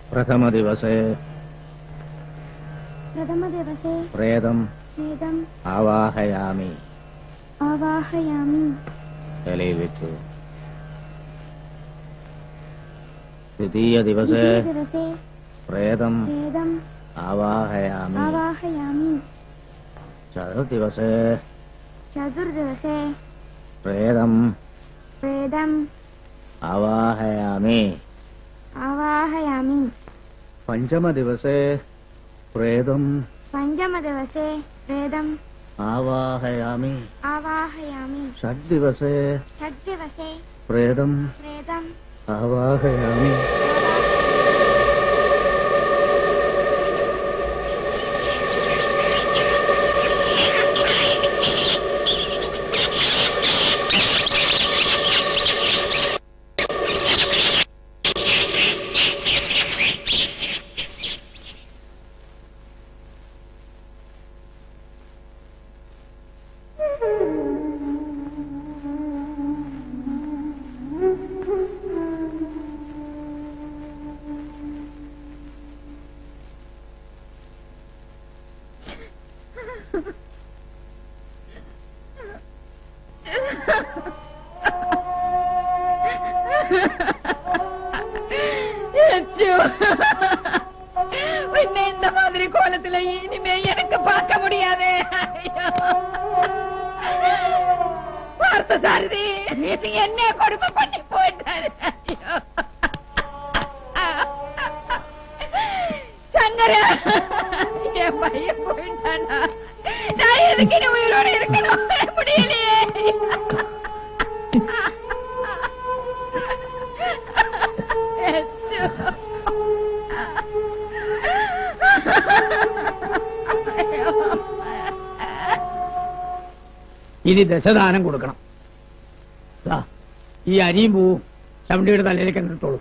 प्रथमदिवसे प्रथमदिवसे प्रेतम् वेदम् आवाहयामि आवाहयामि तलയിൽ വെച്ചു द्वितीयदिवसे दिवसे प्रेतम् वेदम् आवाहयामि आवाहयामि चतुर्दिवसे चतुर्दिवसे प्रेतम् वेदम् आवाहयामि आवाहयामि पञ्चमदिवसे प्रेतम् पञ्चमदिवसे वेदम् आवाहयामि आवाहयामि षड्दिवसे षड्दिवसे प्रेतम् वेदम् आवाहयामि அச்சோ. உன்னை இந்த மாதிரி கோலத்துல இனிமே எனக்கு பார்க்க முடியாது ஐயோ. பார்த்த சாரதி இது என்ன கொடுமை பண்ணி போயிட்டாரு ஐயோ. சங்கர என் பையன் போயிட்டானா நான் எதுக்கு இனி உயிரோட இருக்கணும் முடியலையே ഇനി ദശദാനം കൊടുക്കണം ദാ, ഈ അരിയും പൂവും ചവണ്ടിയുടെ തലയിലേക്ക് അങ്ങ് ഇട്ടോളൂ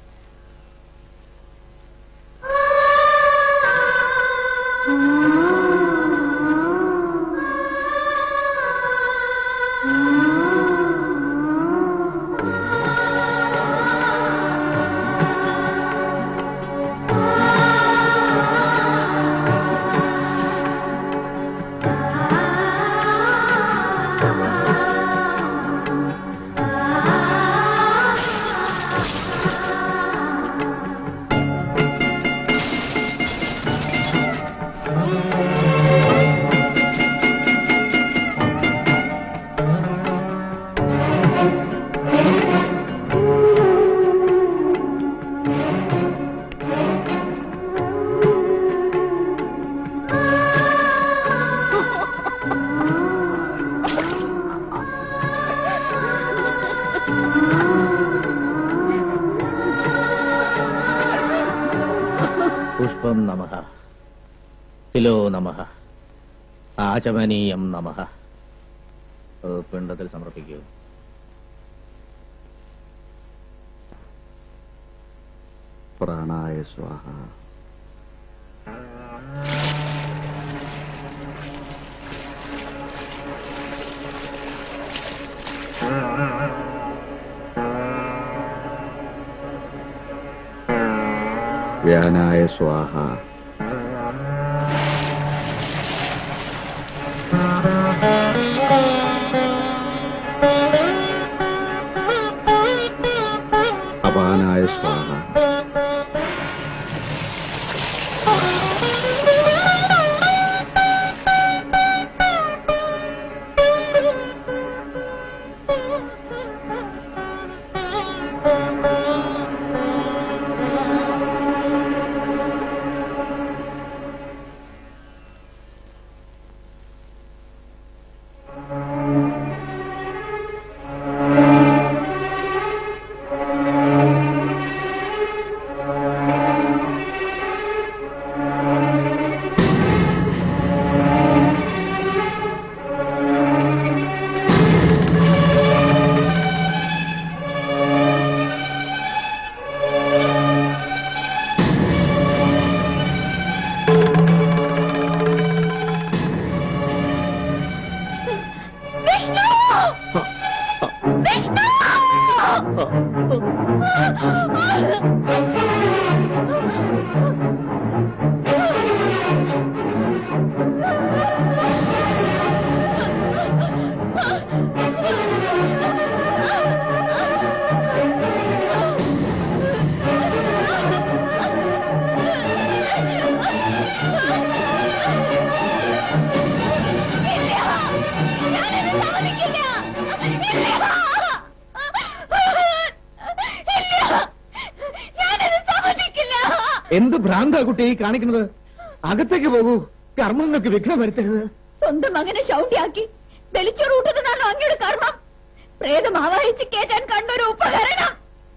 പുഷ്പം നമ തിലോ നമ ആചമനീയം നമ പിണ്ടത്തിൽ സമർപ്പിക്കൂ പ്രാണായ സ്വാഹ വ്യാനായ സ്വാഹ അപാനായ സ്വാഹ എന്ത് ഭ്രാന്താ കുട്ടി ഈ കാണിക്കുന്നത് അകത്തേക്ക് പോകൂ കർമ്മങ്ങൾക്ക് വിഘ്നം വരുത്തരുത് സ്വന്തം മകനെ ശൗണ്യാക്കി ബലിച്ചോറ് ഊട്ടുന്നതാണോ അങ്ങയുടെ കർമ്മം പ്രേതം ആവാഹിച്ച് കേറ്റാൻ കണ്ടൊരു ഉപകരണം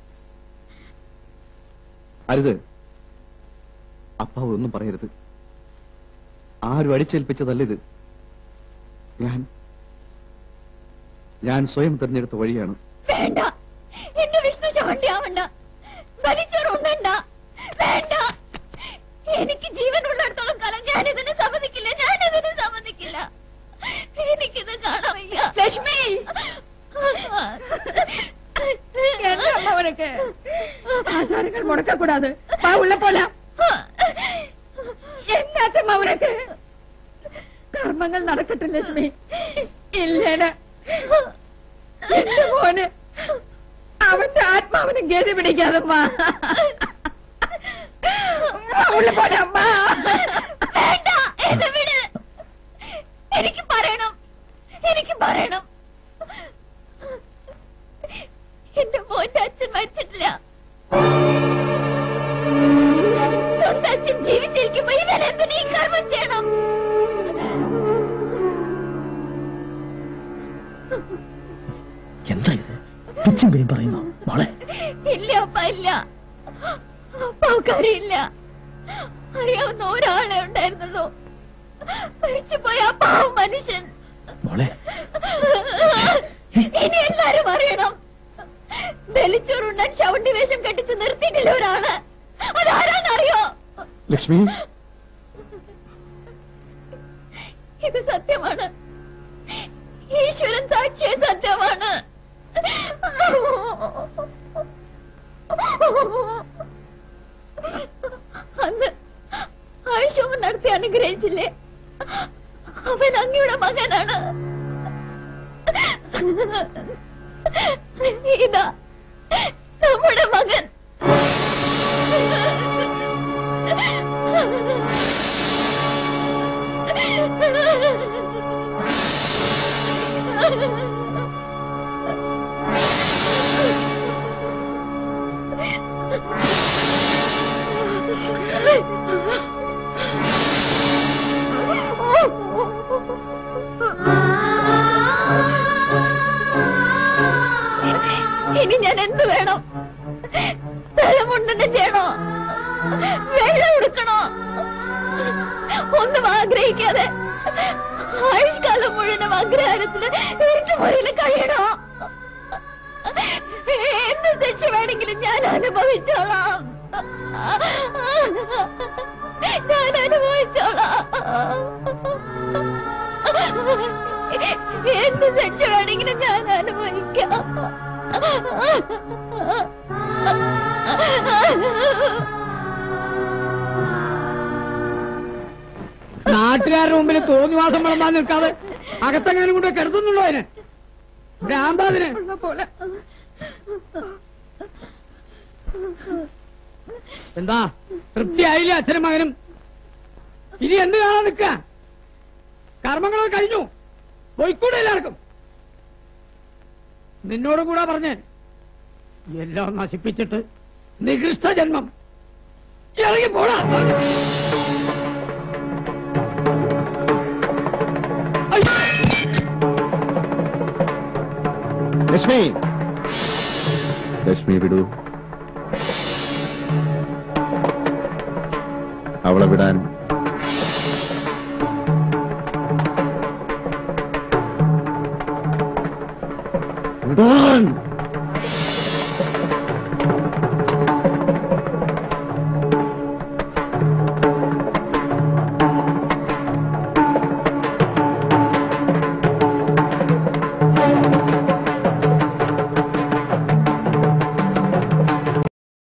അരുത് അപ്പാവ് ഒന്നും പറയരുത് ആരും അടിച്ചേൽപ്പിച്ചതല്ല ഇത് ഞാൻ ഞാൻ സ്വയം തിരഞ്ഞെടുത്ത വഴിയാണ് വേണ്ട എന്റെ വിഷ്ണു ശവണ്ടിയാവണ്ട ബലിച്ചോറ് ഉണ്ടണ്ട വേണ്ട എനിക്ക് ജീവൻ ഉള്ളിടത്തോളം കാലം ഞാനിതിന് സമ്മതിക്കില്ല ഞാനിതിന് സമ്മതിക്കില്ല എനിക്കിത് കാണാൻ വയ്യ ലക്ഷ്മി என்ன அம்மா உனக்கு ஆசாரங்கள் முடக்க கூடாது வா உள்ள போலாம் എന്നാച്ചമ്മ ഉനക്ക് കർമ്മങ്ങൾ നടക്കട്ടെ ലക്ഷ്മി ഇല്ലേന എന്റെ മോന് അവന്റെ ആത്മാവിന് ഗതി പിടിക്കാതമ്മ ഉള്ള പോലെ അമ്മ വേണ്ട എന്നെ വിട് എനിക്ക് പറയണം എനിക്ക് പറയണം എന്റെ മോന്റെ അച്ഛൻ മരിച്ചിട്ടില്ല സ്വന്തം അച്ഛൻ ജീവിച്ചിരിക്കുമ്പോ ഇവൻ എന്തിനീ കർമ്മം ചെയ്യണം എന്താ ഇത് പിച്ചും പേരും പറയുന്നു മോളെ ഇല്ല അപ്പ ഇല്ല അപ്പാക്കറിയില്ല അറിയാവുന്ന ഒരാളെ ഉണ്ടായിരുന്നുള്ളൂ മരിച്ചുപോയ ആ പാവം മനുഷ്യൻ മോളെ ഇനി എല്ലാരും അറിയണം ബലിച്ചോറുണ്ണൻ ശവണ്ടി വേഷം കെട്ടിച്ച് നിർത്തിയിട്ടില്ല ഒരാള് അതാരാന്നറിയോ ലക്ഷ്മി ഇത് സത്യമാണ് ഈശ്വരൻ സാക്ഷിയെ സത്യമാണ് അന്ന് ആയുഷവും നടത്തി അനുഗ്രഹിച്ചില്ലേ അവൻ അങ്ങയുടെ മകനാണ് ഇതാ നമ്മുടെ മകൻ ഇനി ഞാൻ എന്ത് വേണം വെള്ളമുണ്ടെന്ന് ചെയ്യണോ വെള്ളം എടുക്കണോ ഒന്നും ആഗ്രഹിക്കാതെ ആയുഷ്കാലം മുഴുവനും അഗ്രഹാരത്തില് വീട്ടുമുറിയിൽ കഴിയണോ എന്ത് ശിക്ഷ വേണമെങ്കിലും ഞാൻ അനുഭവിച്ചോളാം ഞാൻ അനുഭവിച്ചോളാം എന്ത് ശിക്ഷ വേണമെങ്കിലും ഞാൻ അനുഭവിക്കാം നാട്ടുകാരുടെ മുമ്പിൽ തോന്നിവാസം വിളമ്പാൻ നിൽക്കാതെ അകത്തെങ്ങാനും കൊണ്ട് കരുതുന്നുള്ളൂ അതിന് ഭ്രാന്താതിന് ഉള്ള പോലെ എന്താ തൃപ്തിയായില്ലേ അച്ഛനും മകനും ഇനി എന്ത് കാണാൻ നിൽക്ക കർമ്മങ്ങളൊക്കെ കഴിഞ്ഞു പോയിക്കൂടെ എല്ലാവർക്കും നിന്നോടും കൂടെ പറഞ്ഞേ എല്ലാം നശിപ്പിച്ചിട്ട് നികൃഷ്ട ജന്മം ഇറങ്ങി പോടാ അയ്യോ! ലക്ഷ്മി ലക്ഷ്മി വിടൂ അവളെ വിടാൻ വിടാൻ